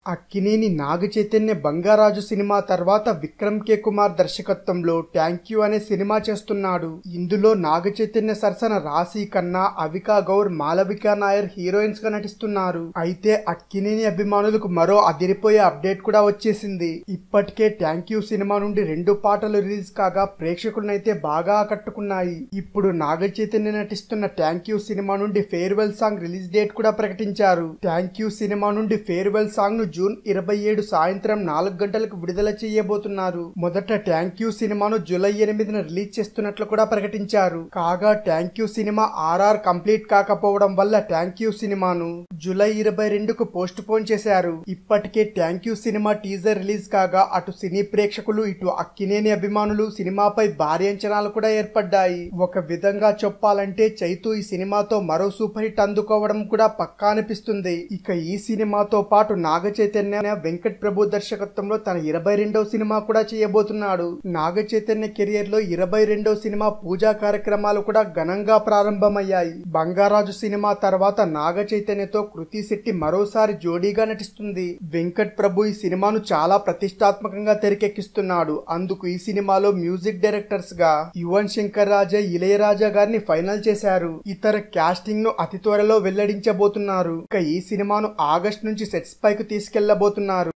Akkineni Naga Chaitanya Bangarraju cinema తర్వాత విక్రమ్ కే కుమార్ దర్శకత్వంలో thank you అనే సినిమా చేస్తున్నాడు ఇందులో నాగ చైతన్య సరసన రాశి ఖన్నా అవికా గౌర్ మాలవికా నాయర్ హీరోయిన్స్ గా నటిస్తున్నారు అయితే అక్కినేని అభిమానులకు మరో అదిరిపోయే అప్డేట్ కూడా వచ్చేసింది ఇప్పటికే థ్యాంక్ యూ సినిమా నుండి రెండు పాటలు రిలీజ్ కాగా ప్రేక్షకులనైతే బాగా ఆకట్టుకున్నాయి ఇప్పుడు నాగ చైతన్య నటిస్తున్న థ్యాంక్ యూ సినిమా నుండి ఫేర్వెల్ సాంగ్ రిలీజ్ డేట్ కూడా ప్రకటించారు థ్యాంక్ యూ సినిమా నుండి ఫేర్వెల్ సాంగ్ ను జూన్ ఇరవై ఏడు సాయంత్రం నాలుగు గంటలకు విడుదల చేయబోతున్నారు మొదట థ్యాంక్ యూ సినిమాను జూలై ఎనిమిదిన రిలీజ్ చేస్తున్నట్లు కూడా ప్రకటించారు కాగా thank you cinema RR complete కాకపోవడం వల్ల థ్యాంక్ యూ సినిమాను జూలై ఇరవై రెండుకు పోస్ట్ పోన్ చేశారు ఇప్పటికే thank you cinema teaser release కాగా అటు సినీ ప్రేక్షకులు ఇటు అక్కినేని అభిమానులు సినిమాపై భారీ అంచనాలు కూడా ఏర్పడ్డాయి ఒక విధంగా చెప్పాలంటే చైతు ఈ సినిమాతో మరో సూపర్ హిట్ అందుకోవడం కూడా పక్కా అనిపిస్తుంది ఇక ఈ సినిమాతో పాటు నాగ చైతన్య వెంకట్ ప్రభు దర్శకత్వంలో తన ఇరవై రెండవ సినిమా కూడా చేయబోతున్నాడు నాగ చైతన్య కెరియర్ లో ఇరవై రెండవ సినిమా పూజా కార్యక్రమాలు కూడా ఘనంగా ప్రారంభమయ్యాయి బంగారాజు సినిమా తర్వాత నాగ చైతన్యతో కృతి శెట్టి మరోసారి జోడీగా నటిస్తుంది వెంకట్ ప్రభు ఈ సినిమాను చాలా ప్రతిష్టాత్మకంగా తెరకెక్కిస్తున్నాడు అందుకు ఈ సినిమాలో మ్యూజిక్ డైరెక్టర్స్ గా యువన్ శంకర్ రాజా ఇళయరాజా గారిని ఫైనల్ చేశారు ఇతర కాస్టింగ్ ను అతి త్వరలో వెల్లడించబోతున్నారు ఇక ఈ సినిమాను ఆగస్ట్ నుంచి సెట్స్ పైకి తీసుకెళ్లబోతున్నారు